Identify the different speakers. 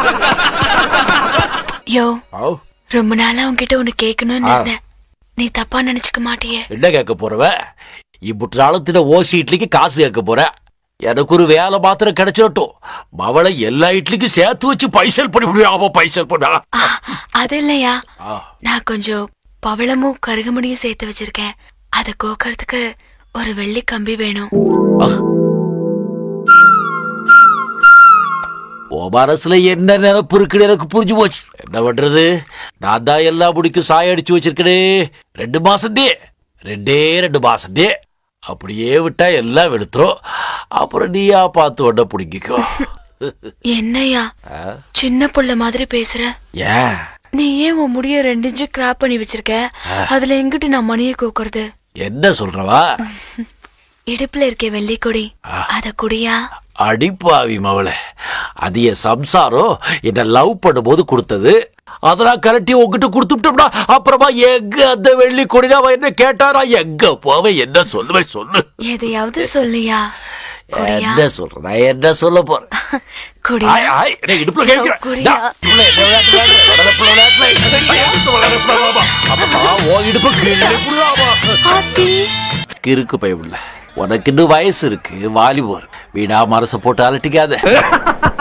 Speaker 1: யோ
Speaker 2: ஆ,
Speaker 1: ரொம்ப நாளா உன்கிட்ட ஒண்ணு கேட்கணும்னு இருந்தேன் நீ தப்பா நினைச்சுக்க மாட்டியே
Speaker 2: என்ன கேட்க போறவ இப்புற்றாலத்தின ஓசி இட்லிக்கு காசு கேட்க போற எனக்கு ஒரு வேலை மாத்திரம் கிடைச்சிடட்டும் அவளை எல்லா இட்லிக்கும் சேர்த்து வச்சு பைசல் பண்ணி முடியாம பைசல் பண்ணா
Speaker 1: ஆ, அது இல்லையா
Speaker 2: ஆ.
Speaker 1: நான் கொஞ்சம் பவளமும் கருகமணியும் சேர்த்து வச்சிருக்கேன் அதை கோக்கறதுக்கு ஒரு வெள்ளி கம்பி வேணும்
Speaker 2: உன் மனசுல என்ன நினைப்பு இருக்குன்னு எனக்கு புரிஞ்சு போச்சு என்ன பண்றது நான் தான் எல்லா முடிக்கும் சாய அடிச்சு வச்சிருக்கனே ரெண்டு மாசத்தே ரெண்டே ரெண்டு மாசத்தே அப்படியே விட்டா எல்லாம் வெளுத்துரும் அப்புறம் நீயா பார்த்து உடனே பிடிங்கிக்கோ
Speaker 1: என்னையா சின்ன புள்ள மாதிரி பேசுற
Speaker 2: ஏன்
Speaker 1: நீ ஏன் உன் முடிய ரெண்டு இன்ச்சு கிராப் பண்ணி வச்சிருக்க அதுல எங்கிட்டு நான் மணியை கோக்குறது
Speaker 2: என்ன சொல்றவா
Speaker 1: இடுப்புல இருக்க வெள்ளி கொடி அத குடியா
Speaker 2: அடிப்பாவி மவளே அது என் சம்சாரம் என்ன லவ் பண்ணும்போது கொடுத்தது அதெல்லாம் கரட்டி உங்ககிட்ட கொடுத்துட்டோம்னா அப்புறமா எங்க அந்த வெள்ளி கொடினா அவன் என்ன கேட்டாரா எங்க போவேன் என்ன சொல்லுவேன் சொல்லு
Speaker 1: எதையாவது சொல்லியா குடியா
Speaker 2: என்ன சொல்றேன் நான் என்ன சொல்ல போறேன்
Speaker 1: குடியா
Speaker 2: ஆய், ஆய், என்ன இடுப்புல கேட்கிறேன்.
Speaker 1: குடியா.
Speaker 2: டா, இவ்வளவு என்ன விளையாட்டு விளையாடுற? வளரப்புல விளையாட்டுல என்ன எடுத்து வளரப்புல விளையாடுவா? அப்பா, உன் இடுப்பு கீழே புடுறாமா?
Speaker 1: ஆத்தி
Speaker 2: கிறுக்கு பயமுள்ள உனக்கு இன்னும் வயசு இருக்கு வாலிபர் வீணா மனசை போட்டு அலட்டிக்காத